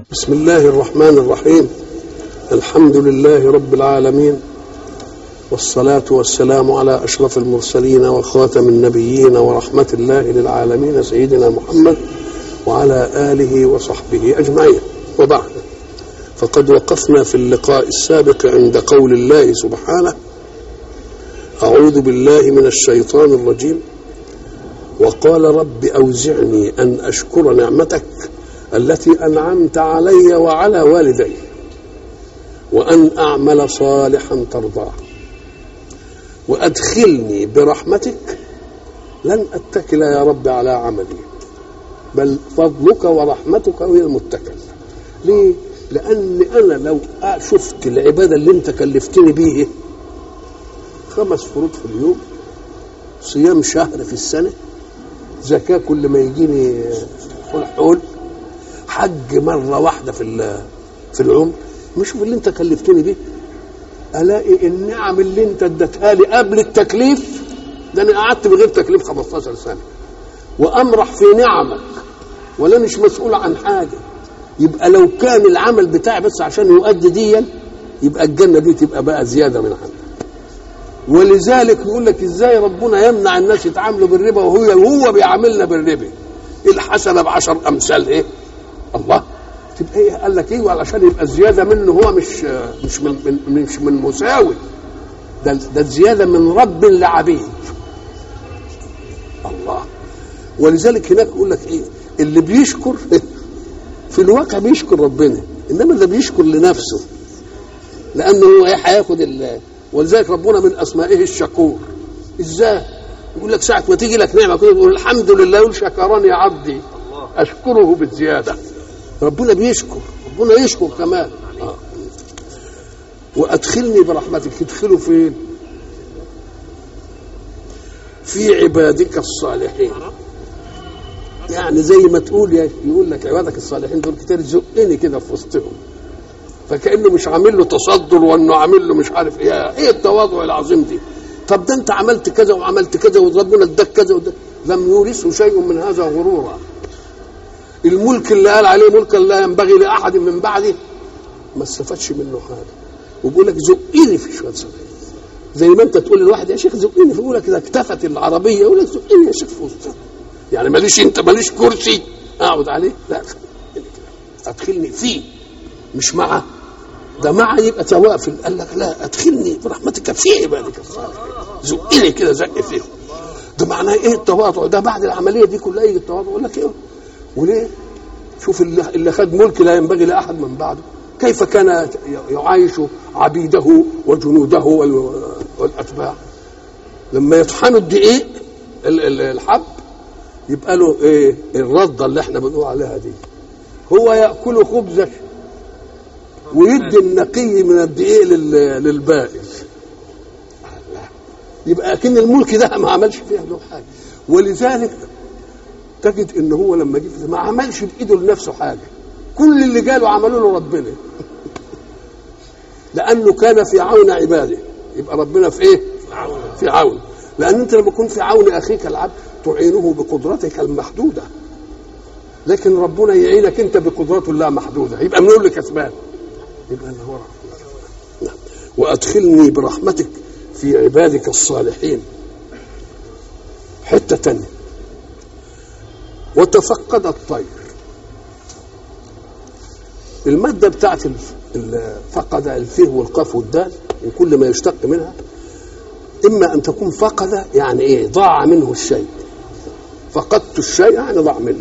بسم الله الرحمن الرحيم الحمد لله رب العالمين والصلاة والسلام على أشرف المرسلين وخاتم النبيين ورحمة الله للعالمين سيدنا محمد وعلى آله وصحبه أجمعين وبعد فقد وقفنا في اللقاء السابق عند قول الله سبحانه أعوذ بالله من الشيطان الرجيم وقال رب أوزعني أن أشكر نعمتك التي أنعمت علي وعلى والدي وأن أعمل صالحا ترضاه وأدخلني برحمتك لن أتكل يا رب على عملي بل فضلك ورحمتك هي المتكل ليه؟ لأن أنا لو شفت العبادة اللي أنت كلفتني بيه خمس فروض في اليوم صيام شهر في السنة زكاة كل ما يجيني حول حول حج مرة واحدة في في العمر مش اللي أنت كلفتني بيه الاقي النعم اللي انت اديتها لي قبل التكليف ده انا قعدت بغير تكليف 15 سنه وامرح في نعمك ولا مش مسؤول عن حاجه يبقى لو كان العمل بتاعي بس عشان يؤدي ديا يبقى الجنه دي تبقى بقى زياده من عندك ولذلك يقول لك ازاي ربنا يمنع الناس يتعاملوا بالربا وهو وهو بيعاملنا بالربا الحسنه بعشر امثال ايه الله تبقى ايه قال لك ايه علشان يبقى الزياده منه هو مش مش من, من مش من مساوي ده ده الزياده من رب لعبيد الله ولذلك هناك يقول لك ايه اللي بيشكر في الواقع بيشكر ربنا انما اللي بيشكر لنفسه لانه هو ايه هياخد ولذلك ربنا من اسمائه الشكور ازاي يقول لك ساعه ما تيجي لك نعمه كده تقول الحمد لله يقول شكرني عبدي اشكره بالزياده ربنا بيشكر ربنا يشكر كمان آه. وادخلني برحمتك تدخله فين في عبادك الصالحين يعني زي ما تقول يقول لك عبادك الصالحين دول كتير زقني كده في وسطهم فكانه مش عامل له تصدر وانه عامل له مش عارف ايه ايه التواضع العظيم دي طب ده انت عملت كذا وعملت كذا وربنا اداك كذا وده لم يورثه شيء من هذا غرورا الملك اللي قال عليه ملكا لا ينبغي لاحد من بعده ما استفادش منه حاجه وبيقول لك زقني في شويه صغير زي ما انت تقول للواحد يا شيخ زقني فيقول لك اذا اكتفت العربيه يقول لك زقني يا شيخ في وسطها يعني ماليش انت ماليش كرسي اقعد عليه لا ادخلني فيه مش معه ده معه يبقى توافل قال لك لا ادخلني برحمتك في عبادك الصالحين زقني كده زق فيه ده معناه ايه التواضع ده بعد العمليه دي كلها يجي التواضع يقول لك ايه وليه شوف اللي, اللي خد ملك لا ينبغي لاحد من بعده كيف كان يعايش عبيده وجنوده والاتباع لما يطحنوا الدقيق الحب يبقى له ايه الرده اللي احنا بنقول عليها دي هو ياكل خبزه ويدي النقي من الدقيق للبائع يبقى اكن الملك ده ما عملش فيها له حاجه ولذلك تجد ان هو لما جه ما عملش بايده لنفسه حاجه كل اللي قالوا عملوا له ربنا لانه كان في عون عباده يبقى ربنا في ايه في عون لان انت لما تكون في عون اخيك العبد تعينه بقدرتك المحدوده لكن ربنا يعينك انت بقدرته لا محدوده يبقى من اللي كسبان يبقى اللي هو نعم. وادخلني برحمتك في عبادك الصالحين حته تانيه وتفقد الطير المادة بتاعت فقد الفيه والقاف والدال وكل ما يشتق منها إما أن تكون فقد يعني إيه ضاع منه الشيء فقدت الشيء يعني ضاع مني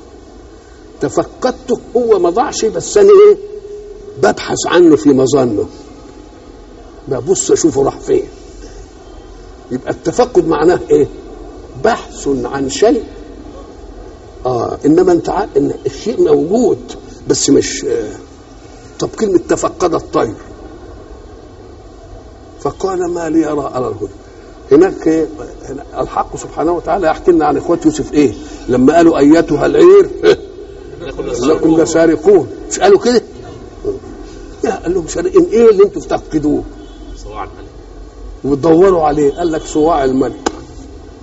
تفقدته هو ما ضاعش بس أنا إيه ببحث عنه في مظنه ببص أشوفه راح فين يبقى التفقد معناه إيه بحث عن شيء اه انما انت عارف ان الشيء موجود بس مش آه. طب كلمه تفقد الطير فقال ما لي ارى ارى الهدى هناك إيه؟ الحق سبحانه وتعالى يحكي لنا عن اخوات يوسف ايه لما قالوا ايتها العير لكم لسارقون مش قالوا كده يا قال لهم سارقين ايه اللي انتم تفقدوه صواع الملك وتدوروا عليه قال لك صواع الملك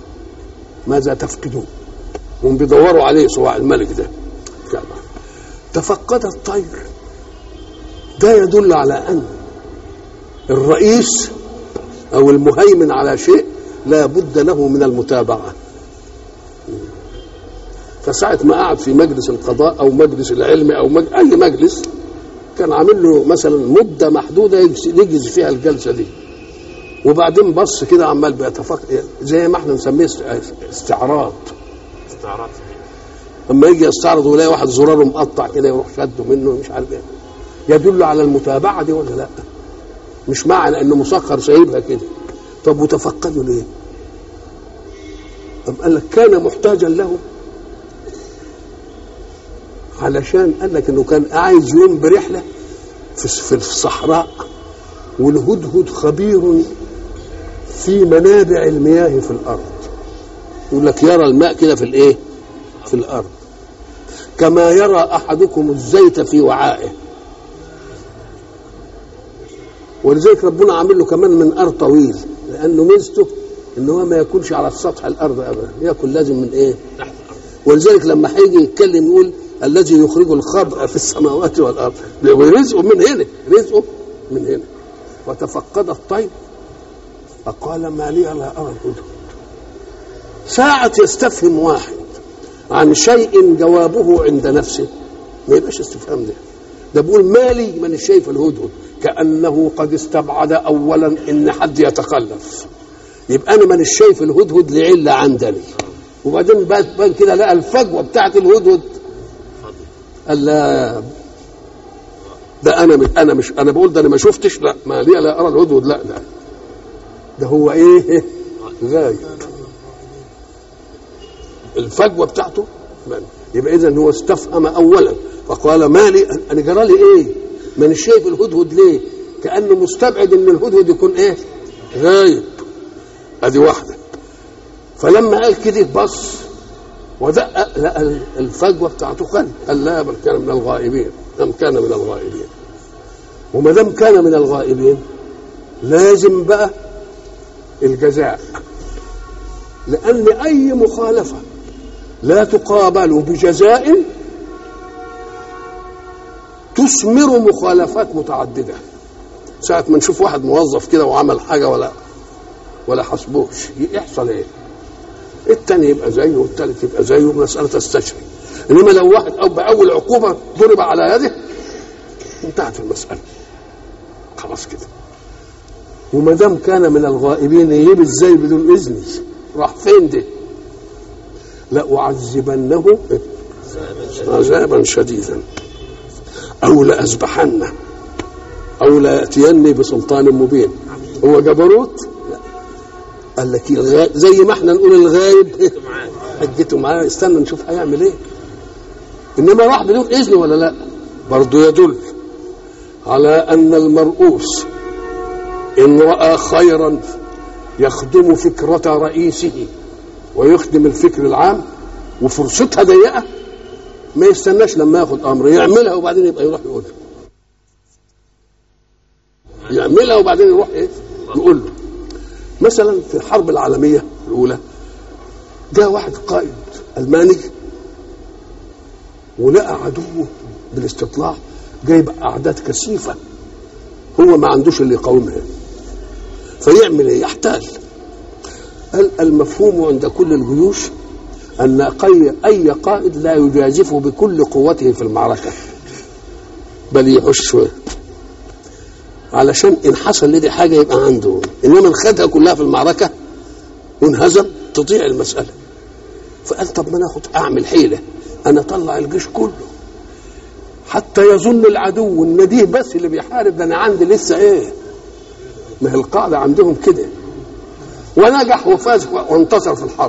ماذا تفقدون هم بيدوروا عليه صواع الملك ده تفقد الطير ده يدل على ان الرئيس او المهيمن على شيء لا بد له من المتابعه فساعة ما قعد في مجلس القضاء أو مجلس العلم أو مج... أي مجلس كان عامل له مثلا مدة محدودة يجلس فيها الجلسة دي وبعدين بص كده عمال بيتفق زي ما احنا نسميه استعراض استعراض اما يجي يستعرض ويلاقي واحد زراره مقطع كده يروح شده منه مش عارف ايه يدل على المتابعه دي ولا لا؟ مش معنى انه مسخر سايبها كده طب وتفقدوا ليه؟ طب قال لك كان محتاجا له علشان قال لك انه كان عايز يوم برحله في في الصحراء والهدهد خبير في منابع المياه في الارض يقول لك يرى الماء كده في الايه؟ في الارض كما يرى احدكم الزيت في وعائه ولذلك ربنا عامل له كمان من ار طويل لانه ميزته ان هو ما ياكلش على سطح الارض ابدا ياكل لازم من ايه تحت الارض ولذلك لما هيجي يتكلم يقول الذي يخرج الخبء في السماوات والارض ورزقه من هنا رزقه من هنا وتفقد الطير فقال ما لي لا ارى الهدهد ساعة يستفهم واحد عن شيء جوابه عند نفسه ما يبقاش استفهام ده ده بيقول مالي من شايف الهدهد كأنه قد استبعد أولا إن حد يتخلف يبقى أنا من شايف الهدهد لعلة عندني وبعدين بقى بقى كده لقى الفجوة بتاعت الهدهد قال لا ده أنا مش أنا مش أنا بقول ده أنا ما شفتش لا ما لي لا أرى الهدهد لا لا ده هو إيه غايب الفجوه بتاعته من. يبقى اذا هو استفهم اولا فقال ما لي انا جرى لي ايه؟ ما انا شايف الهدهد ليه؟ كانه مستبعد ان الهدهد يكون ايه؟ غايب ادي واحده فلما قال كده بص ودقق لقى الفجوه بتاعته خل قال لا بل كان من الغائبين أم كان من الغائبين وما دام كان من الغائبين لازم بقى الجزاء لأن أي مخالفة لا تقابل بجزاء تثمر مخالفات متعددة ساعة ما نشوف واحد موظف كده وعمل حاجة ولا ولا حسبوش يحصل ايه؟ التاني يبقى زيه والتالت يبقى زيه مسألة تستشري انما لو واحد او باول عقوبة ضرب على يده انتهت المسألة خلاص كده وما دام كان من الغائبين يجيب ازاي بدون اذني راح فين ده لأعذبنه عذابا شديدا أو لأذبحنه أو ليأتيني بسلطان مبين هو جبروت لا. قال لك الغا... زي ما احنا نقول الغايب حجته معاه استنى نشوف هيعمل ايه انما راح بدون اذن ولا لا برضه يدل على ان المرؤوس ان راى خيرا يخدم فكرة رئيسه ويخدم الفكر العام وفرصتها ضيقة ما يستناش لما ياخد أمر يعملها وبعدين يبقى يروح يقول يعملها وبعدين يروح إيه يقول له مثلا في الحرب العالمية الأولى جاء واحد قائد ألماني ولقى عدوه بالاستطلاع جايب أعداد كثيفة هو ما عندوش اللي يقاومها فيعمل ايه؟ يحتال قال المفهوم عند كل الجيوش ان قي اي قائد لا يجازف بكل قوته في المعركه بل يحش شويه علشان ان حصل لدي حاجه يبقى عنده انما خدها كلها في المعركه وانهزم تضيع المساله فقال طب ما ناخد اعمل حيله انا اطلع الجيش كله حتى يظن العدو ان دي بس اللي بيحارب ده انا عندي لسه ايه ما هي القاعدة عندهم كده ونجح وفاز وانتصر في الحرب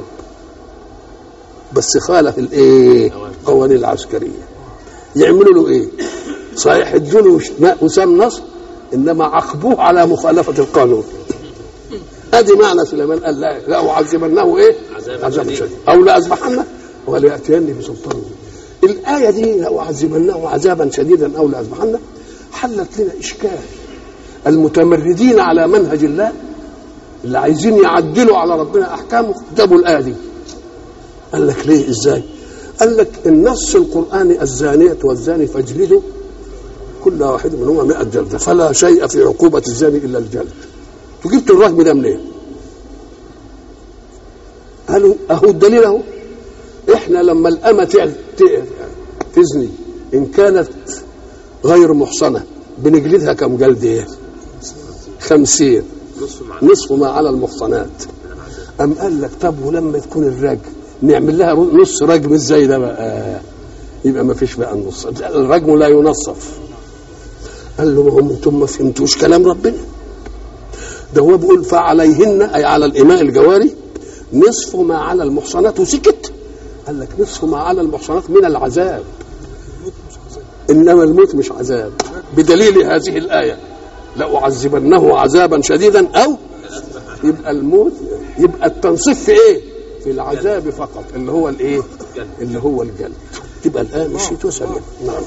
بس خالف الايه القوانين العسكرية يعملوا له ايه صحيح ادوا وسام نصر انما عاقبوه على مخالفة القانون ادي معنى سليمان قال لا لا اعذبنه ايه عذابا شديد او لاذبحنه ولياتيني بسلطان الآية دي لأعذبنه عذابا شديدا أو لأذبحنه حلت لنا إشكال المتمردين على منهج الله اللي عايزين يعدلوا على ربنا احكامه جابوا الايه دي قال لك ليه ازاي قال لك النص القرآني الزانية والزاني فاجلدوا كل واحد منهما 100 جلدة فلا شيء في عقوبة الزاني إلا الجلد وجبت الرجم ده منين؟ قالوا أهو الدليل أهو إحنا لما الأمة تزني إن كانت غير محصنة بنجلدها كم جلد إيه؟ خمسين نصف ما على المحصنات أم قال لك طب ولما تكون الرجم نعمل لها نص رجم ازاي ده بقى يبقى ما فيش بقى النص الرجم لا ينصف قال له ما هم انتم ما فهمتوش كلام ربنا ده هو بيقول فعليهن اي على الاماء الجواري نصف ما على المحصنات وسكت قال لك نصف ما على المحصنات من العذاب انما الموت مش عذاب بدليل هذه الايه لاعذبنه عذابا شديدا او يبقى الموت يبقى التنصيف في ايه في العذاب فقط اللي هو الايه اللي هو الجلد تبقى الان مشيت وسلم نعم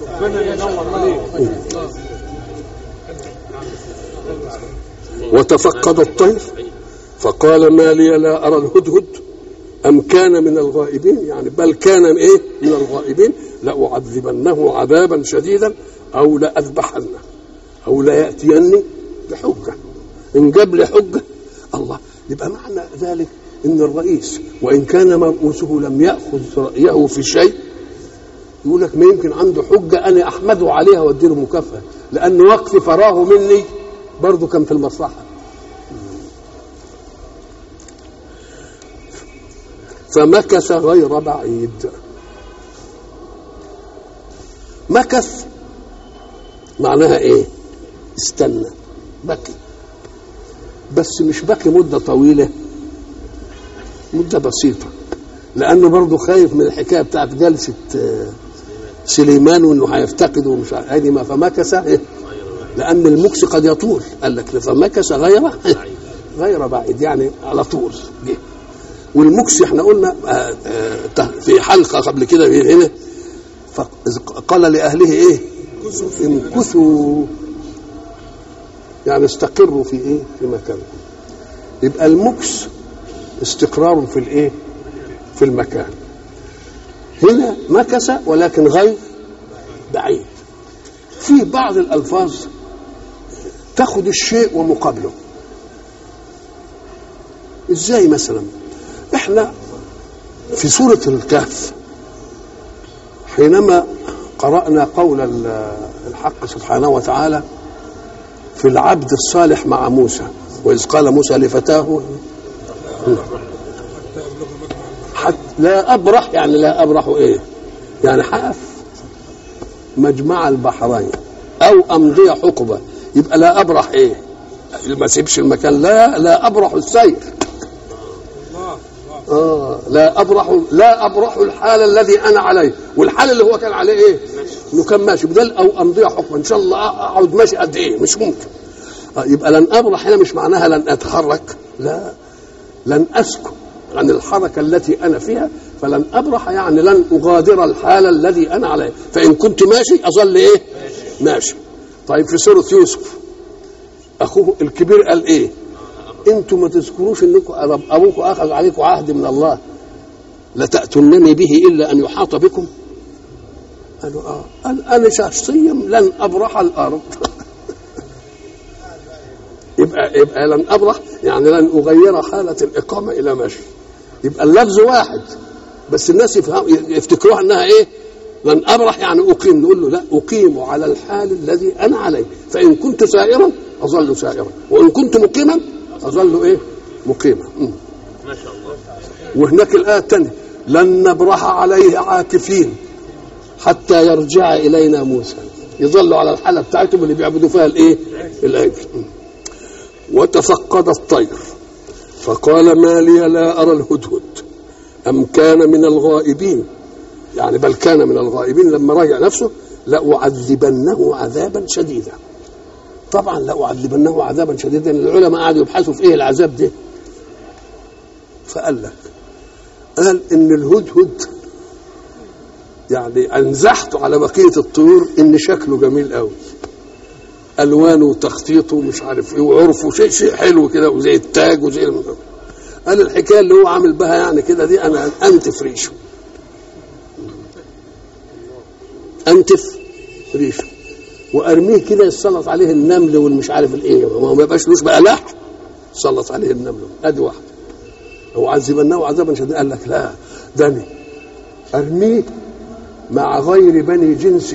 وتفقد الطير فقال ما لي لا ارى الهدهد ام كان من الغائبين يعني بل كان ايه من الغائبين لاعذبنه عذابا شديدا او لاذبحنه او لياتيني بحجه ان جاب لي حجه الله يبقى معنى ذلك ان الرئيس وان كان مرؤوسه لم ياخذ رايه في شيء يقول لك ما يمكن عنده حجه انا احمده عليها واديله مكافاه لان وقت فراه مني برضه كان في المصلحه فمكث غير بعيد مكث معناها ايه استنى بكي بس مش بكي مده طويله مده بسيطه لانه برضه خايف من الحكايه بتاعت جلسه سليمان وانه هيفتقد ومش هذه ما فمكث إيه؟ لان المكس قد يطول قال لك فمكث غير غير بعيد يعني على طول جه والمكس احنا قلنا في حلقه قبل كده هنا قال لاهله ايه امكثوا يعني استقروا في ايه في مكانكم يبقى المكس استقرار في الايه في المكان هنا مكث ولكن غير بعيد في بعض الالفاظ تاخد الشيء ومقابله ازاي مثلا احنا في سوره الكهف حينما قرانا قول الحق سبحانه وتعالى في العبد الصالح مع موسى واذ قال موسى لفتاه حتى لا ابرح يعني لا ابرح ايه يعني حقف مجمع البحرين او امضي حقبه يبقى لا ابرح ايه ما سيبش المكان لا لا ابرح السير آه لا ابرح لا ابرح الحال الذي انا عليه والحال اللي هو كان عليه ايه؟ انه كان ماشي بدل او امضي حكم ان شاء الله اقعد ماشي قد ايه مش ممكن آه يبقى لن ابرح هنا مش معناها لن اتحرك لا لن اسكن عن الحركه التي انا فيها فلن ابرح يعني لن اغادر الحال الذي انا عليه فان كنت ماشي اظل ايه؟ ماشي طيب في سوره يوسف اخوه الكبير قال ايه؟ انتم ما تذكروش انكم ابوكم اخذ عليكم عهد من الله لتاتونني به الا ان يحاط بكم قالوا اه قال انا شخصيا لن ابرح الارض يبقى يبقى لن ابرح يعني لن اغير حاله الاقامه الى مشي يبقى اللفظ واحد بس الناس يفهم يفتكروها انها ايه لن ابرح يعني اقيم نقول له لا اقيم على الحال الذي انا عليه فان كنت سائرا اظل سائرا وان كنت مقيما أظل إيه مقيما ما شاء الله وهناك الآية الثانية لن نبرح عليه عاكفين حتى يرجع إلينا موسى يظلوا على الحالة بتاعتهم اللي بيعبدوا فيها الإيه العجل وتفقد الطير فقال ما لي لا أرى الهدهد أم كان من الغائبين يعني بل كان من الغائبين لما راجع نفسه لأعذبنه عذابا شديدا طبعا لأعذبنه عذابا شديدا العلماء قعدوا يبحثوا في ايه العذاب ده فقال لك قال ان الهدهد يعني انزحته على بقيه الطيور ان شكله جميل قوي الوانه وتخطيطه ومش عارف ايه وعرفه شيء شيء حلو كده وزي التاج وزي المدر. قال الحكايه اللي هو عامل بها يعني كده دي انا انت فريشه انتف ريشه وارميه كده يسلط عليه النمل والمش عارف الايه ما هو ما يبقاش لوش بقى لحم سلط عليه النمل ادي واحده او عذبناه عذابا شديدا قال لك لا دني ارميه مع غير بني جنسه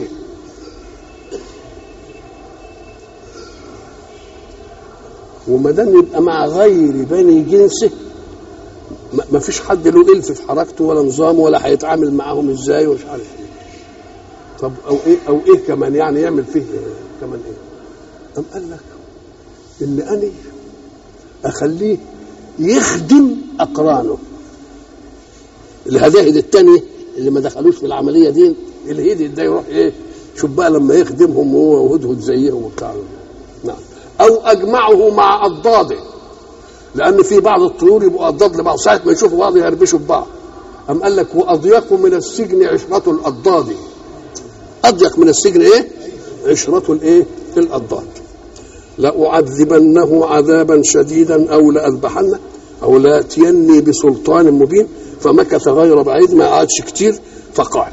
وما دام يبقى مع غير بني جنسه ما فيش حد له الف في حركته ولا نظام ولا هيتعامل معاهم ازاي ومش عارف ايه طب او ايه او ايه كمان يعني يعمل فيه كمان ايه قام قال لك ان انا اخليه يخدم اقرانه الهداهد التانية اللي ما دخلوش في العمليه دي الهدد ده يروح ايه شوف بقى لما يخدمهم هو وهدهد زيهم وبتاع نعم او اجمعه مع اضداده لان في بعض الطيور يبقوا اضداد لبعض ساعه ما يشوفوا بعض يهربشوا ببعض أم قال لك واضيق من السجن عشرة الاضداد اضيق من السجن ايه عشرة الايه الاضداد لأعذبنه عذابا شديدا او لاذبحنه او لاتيني بسلطان مبين فمكث غير بعيد ما قعدش كتير فقال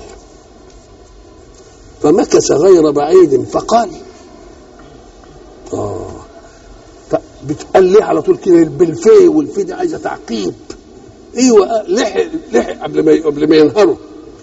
فمكث غير بعيد فقال اه بتقال ليه على طول كده بالفي والفي دي عايزه تعقيب ايوه لحق لحق قبل ما قبل ما ينهروا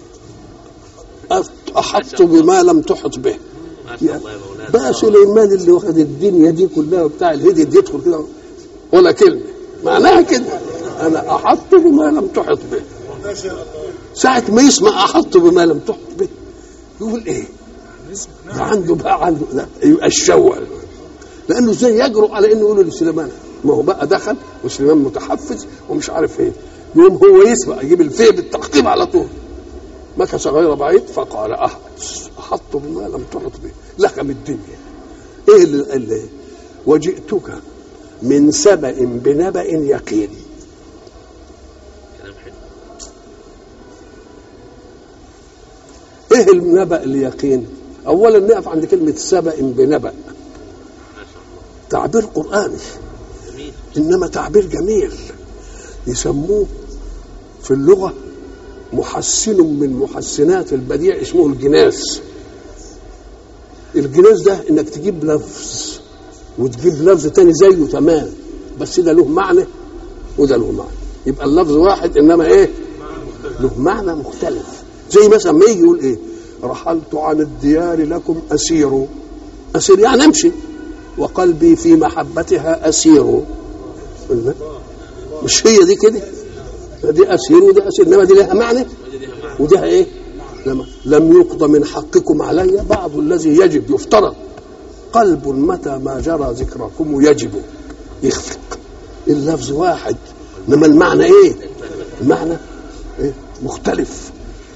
احط بما لم تحط به ما شاء الله يا مولانا بقى سليمان اللي واخد الدنيا دي كلها وبتاع الهدد يدخل كده ولا كلمه معناها كده انا احط بما لم تحط به ساعة ما يسمع احط بما لم تحط به يقول ايه ده عنده بقى عنده ده يبقى الشوع لانه ازاي يجرؤ على انه يقول لسليمان ما هو بقى دخل وسليمان متحفز ومش عارف ايه يقوم هو يسمع يجيب الفيه بالتعقيب على طول مكث غير بعيد فقال احد احط بما لم تحط به لخم الدنيا ايه اللي قال لي وجئتك من سبأ بنبأ يقين كلام حلو ايه النبأ اليقين اولا نقف عند كلمة سبأ بنبأ ما شاء الله تعبير قرآني جميل انما تعبير جميل يسموه في اللغه محسن من محسنات البديع اسمه الجناس الجناس ده انك تجيب لفظ وتجيب لفظ تاني زيه تمام بس ده له معنى وده له معنى يبقى اللفظ واحد انما ايه له معنى مختلف زي مثلا ما يجي يقول ايه رحلت عن الديار لكم اسير اسير يعني امشي وقلبي في محبتها اسير قلنا مش هي دي كده دي اسير ودي اسير انما دي لها معنى ودي ايه لما لم يقضى من حقكم علي بعض الذي يجب يفترض قلب متى ما جرى ذكركم يجب يخفق اللفظ واحد انما المعنى ايه المعنى إيه؟ مختلف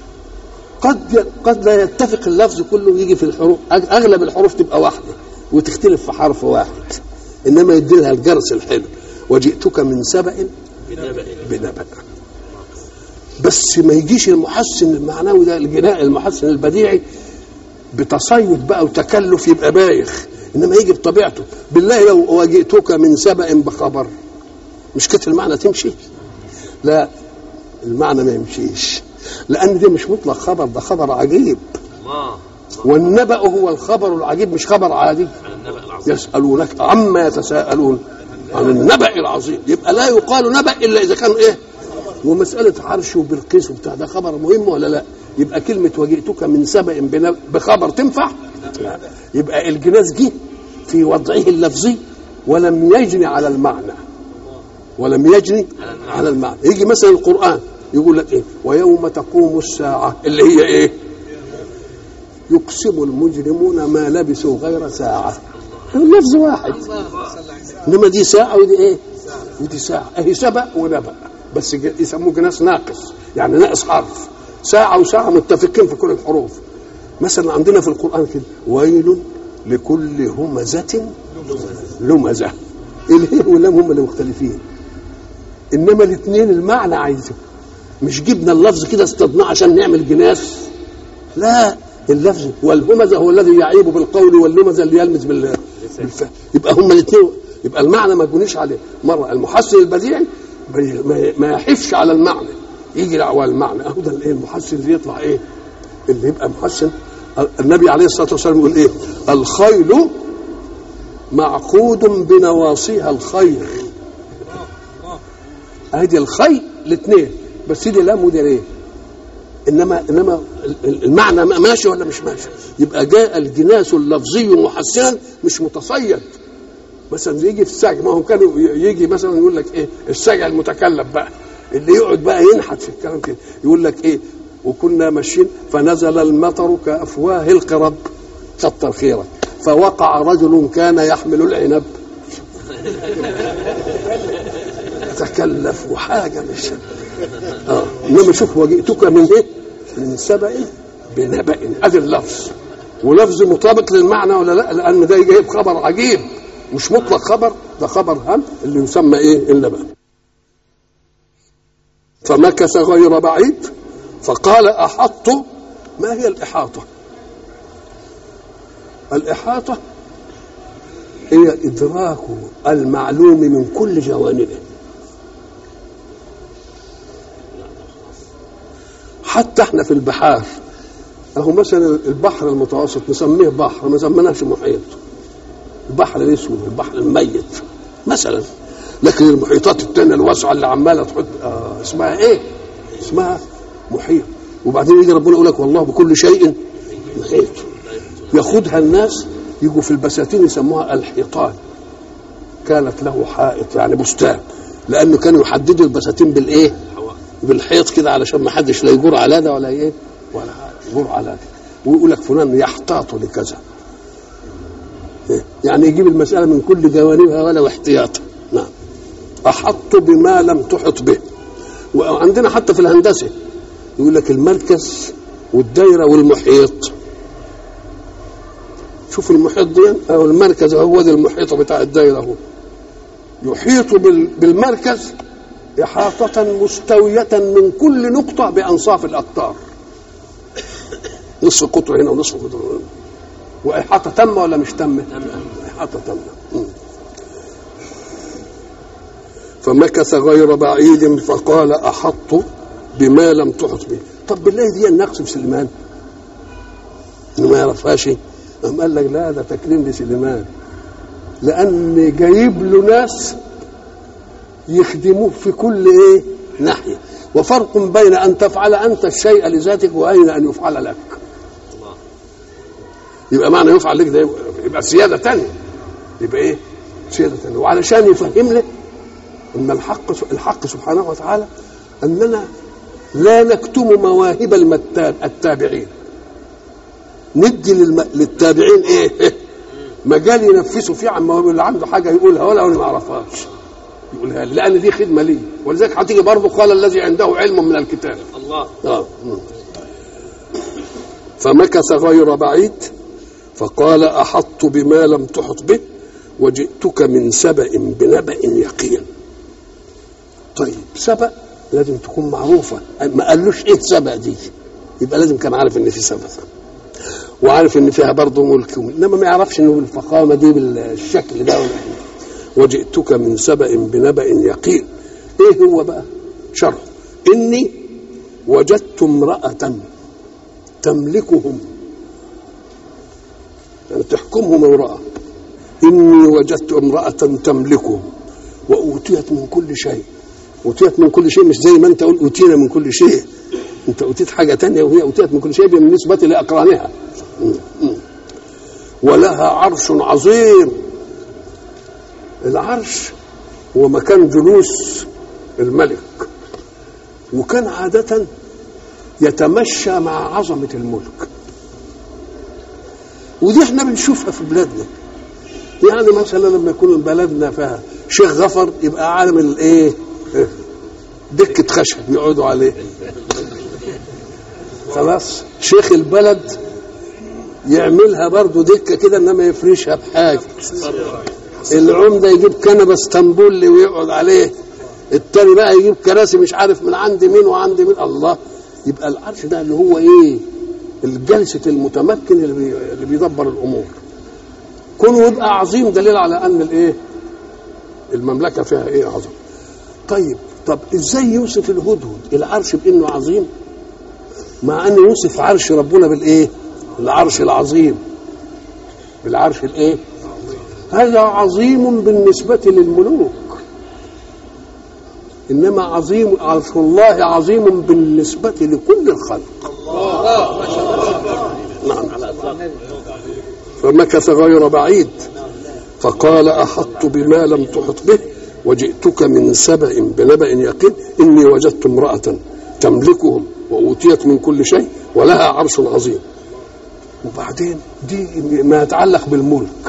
قد قد لا يتفق اللفظ كله يجي في الحروف أغ- اغلب الحروف تبقى واحده وتختلف في حرف واحد انما يدي لها الجرس الحلو وجئتك من سبأ بنبأ بنبأ بس ما يجيش المحسن المعنوي ده الجناء المحسن البديعي بتصيد بقى وتكلف يبقى بايخ انما يجي بطبيعته بالله لو واجئتك من سبأ بخبر مش كده المعنى تمشي لا المعنى ما يمشيش لان ده مش مطلق خبر ده خبر عجيب الله والنبأ هو الخبر العجيب مش خبر عادي على النبأ العظيم يسألونك عما يتساءلون عن النبأ العظيم يبقى لا يقال نبأ إلا إذا كان إيه ومسألة عرش وبالقيس وبتاع ده خبر مهم ولا لا يبقى كلمة وجئتك من سبأ بنب- بخبر تنفع لا. يبقى الجناس جه في وضعه اللفظي ولم يجني على المعنى ولم يجني على المعنى يجي مثلا القرآن يقول لك ايه ويوم تقوم الساعة اللي هي ايه يقسم المجرمون ما لبثوا غير ساعة اللفظ واحد انما دي ساعة ودي ايه ودي ساعة اهي سبق ونبأ بس ج- يسموه جناس ناقص يعني ناقص حرف ساعة وساعة متفقين في كل الحروف مثلا عندنا في القرآن كده ويل لكل همزة لمزة الهي واللام هم اللي مختلفين انما الاثنين المعنى عايزه مش جبنا اللفظ كده استضناه عشان نعمل جناس لا اللفظ والهمزه هو الذي يعيب بالقول واللمزه اللي يلمز بال بالفهم يبقى هما الاثنين يبقى المعنى ما تبنيش عليه مره المحسن البديعي بي- ما- ما يحفش على المعنى يجي على المعنى اهو ده الايه المحسن اللي يطلع ايه اللي يبقى محسن النبي عليه الصلاه والسلام يقول ايه الخيل معقود بنواصيها الخير ادي الخيل الاثنين بس دي لام ودي ليه انما انما المعنى ماشي ولا مش ماشي يبقى جاء الجناس اللفظي محسنا مش متصيد مثلا يجي في السجع ما هم كانوا يجي مثلا يقول لك ايه السجع المتكلم بقى اللي يقعد بقى ينحت في الكلام كده يقول لك ايه وكنا ماشيين فنزل المطر كافواه القرب كتر خيرك فوقع رجل كان يحمل العنب تكلف وحاجه مش اه انما شوف وجئتك من ايه؟ من سبأ بنبأ ادي اللفظ ولفظ مطابق للمعنى ولا لا؟ لان ده جايب خبر عجيب مش مطلق خبر ده خبر هم اللي يسمى ايه؟ النبأ فمكث غير بعيد فقال احط ما هي الاحاطه؟ الاحاطه هي ادراك المعلوم من كل جوانبه حتى احنا في البحار اهو مثلا البحر المتوسط نسميه بحر ما سميناش محيط البحر الاسود البحر الميت مثلا لكن المحيطات التانية الواسعة اللي عمالة تحط آه اسمها ايه؟ اسمها محيط وبعدين يجي ربنا يقول لك والله بكل شيء محيط ياخدها الناس يجوا في البساتين يسموها الحيطان كانت له حائط يعني بستان لانه كانوا يحددوا البساتين بالايه؟ بالحيط كده علشان ما حدش لا يجور على ده ولا ايه؟ ولا يجور على ده ويقول لك فلان يحتاط لكذا يعني يجيب المسألة من كل جوانبها ولو احتياطا نعم أحط بما لم تحط به وعندنا حتى في الهندسة يقول لك المركز والدايرة والمحيط شوف المحيط دي أو المركز هو ده المحيط بتاع الدايرة هو يحيط بالمركز إحاطة مستوية من كل نقطة بأنصاف الأقطار نصف قطر هنا ونصف قطر هنا وإحاطة تامة ولا مش تامة؟ إحاطة تامة فمكث غير بعيد فقال أحط بما لم تحط به طب بالله دي النقص في سليمان إنه ما يعرفهاش قام قال لك لا ده تكريم لسليمان لأن جايب له ناس يخدموه في كل ايه ناحيه وفرق بين ان تفعل انت الشيء لذاتك واين ان يفعل لك يبقى معنى يفعل لك ده يبقى سياده تانية يبقى ايه سياده تانية وعلشان يفهم لك ان الحق الحق سبحانه وتعالى اننا لا نكتم مواهب المتاب التابعين ندي للم... للتابعين ايه مجال ينفسوا فيه عن مواهب اللي عنده حاجه يقولها ولا انا ما اعرفهاش يقولها لي لان دي خدمه لي ولذلك هتيجي برضه قال الذي عنده علم من الكتاب الله آه. فمكث غير بعيد فقال احط بما لم تحط به وجئتك من سبأ بنبأ يقين طيب سبأ لازم تكون معروفة ما قالوش ايه سبأ دي يبقى لازم كان عارف ان في سبأ وعارف ان فيها برضه ملك انما ما يعرفش انه بالفخامه دي بالشكل ده ولا وجئتك من سبأ بنبأ يقين ايه هو بقى شرح اني وجدت امرأة تملكهم يعني تحكمهم امرأة إني وجدت امرأة تملكهم وأوتيت من كل شيء أوتيت من كل شيء مش زي ما أنت قلت أوتينا من كل شيء أنت أوتيت حاجة تانية وهي أوتيت من كل شيء بالنسبة لأقرانها ولها عرش عظيم العرش هو مكان جلوس الملك وكان عادة يتمشى مع عظمة الملك ودي احنا بنشوفها في بلادنا يعني مثلا لما يكون بلدنا فيها شيخ غفر يبقى عالم الايه دكة خشب يقعدوا عليه خلاص شيخ البلد يعملها برضه دكة كده انما يفرشها بحاجة العمدة يجيب كنبة اسطنبولي ويقعد عليه التاني بقى يجيب كراسي مش عارف من عند مين وعند مين الله يبقى العرش ده اللي هو ايه الجلسة المتمكن اللي, بي... اللي بيدبر الامور كونه يبقى عظيم دليل على ان الايه المملكه فيها ايه عظيم طيب طب ازاي يوصف الهدهد العرش بانه عظيم مع انه يوصف عرش ربنا بالايه العرش العظيم بالعرش الايه هذا عظيم بالنسبة للملوك إنما عظيم عرش الله عظيم بالنسبة لكل الخلق نعم فمكث غير بعيد فقال أحطت بما لم تحط به وجئتك من سبأ بنبأ يقين إني وجدت امرأة تملكهم وأوتيت من كل شيء ولها عرش عظيم وبعدين دي ما يتعلق بالملك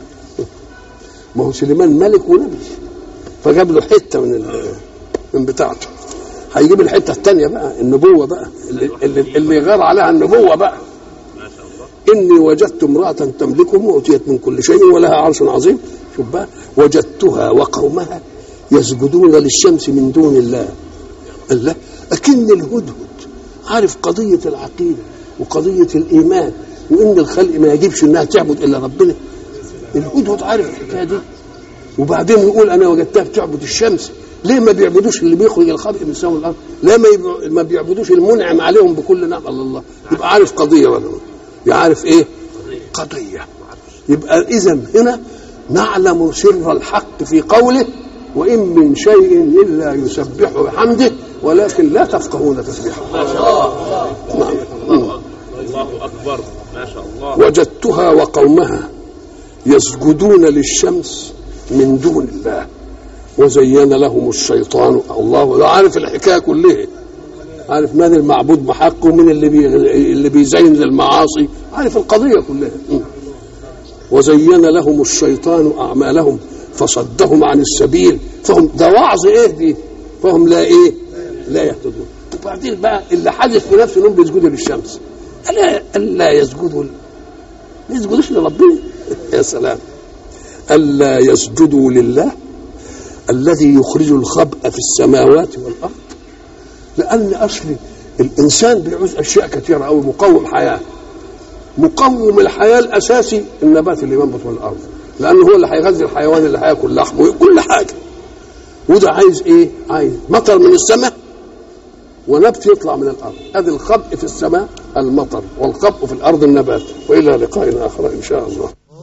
ما هو سليمان ملك ونبي فجاب له حته من ال- من بتاعته هيجيب الحته الثانيه بقى النبوه بقى اللي, اللي, اللي غار عليها النبوه بقى ما شاء الله اني وجدت امراه تملكهم واوتيت من كل شيء ولها عرش عظيم شوف بقى وجدتها وقومها يسجدون للشمس من دون الله قال لا اكن الهدهد عارف قضيه العقيده وقضيه الايمان وان الخلق ما يجبش انها تعبد الا ربنا الهدهد عارف الحكايه دي وبعدين يقول انا وجدتها بتعبد الشمس ليه ما بيعبدوش اللي بيخرج الخلق من سماء الارض ليه ما, يبع- ما بيعبدوش المنعم عليهم بكل نعم الله يبقى عارف قضيه ولا يبقى عارف ايه قضيه يبقى اذا هنا نعلم سر الحق في قوله وان من شيء الا يسبح بحمده ولكن لا تفقهون تسبيحه نعم مم. الله اكبر ما شاء الله وجدتها وقومها يسجدون للشمس من دون الله وزين لهم الشيطان الله لا عارف الحكايه كلها عارف من المعبود بحق ومن اللي بي اللي بيزين للمعاصي عارف القضيه كلها م. وزين لهم الشيطان اعمالهم فصدهم عن السبيل فهم ده وعظ ايه دي فهم لا ايه لا يهتدون وبعدين بقى اللي حدث في نفسه انهم بيسجدوا للشمس الا الا يسجدوا ما يسجدوش لربنا يا سلام الا يسجدوا لله الذي يخرج الخبء في السماوات والارض لان اصل الانسان بيعوز اشياء كثيره قوي مقوم حياه مقوم الحياه الاساسي النبات اللي ينبت من الارض لانه هو اللي هيغذي الحيوان اللي هياكل لحمه كل حاجه وده عايز ايه؟ عايز مطر من السماء ونبت يطلع من الارض ادي الخبء في السماء المطر والخبء في الارض النبات والى لقاء اخر ان شاء الله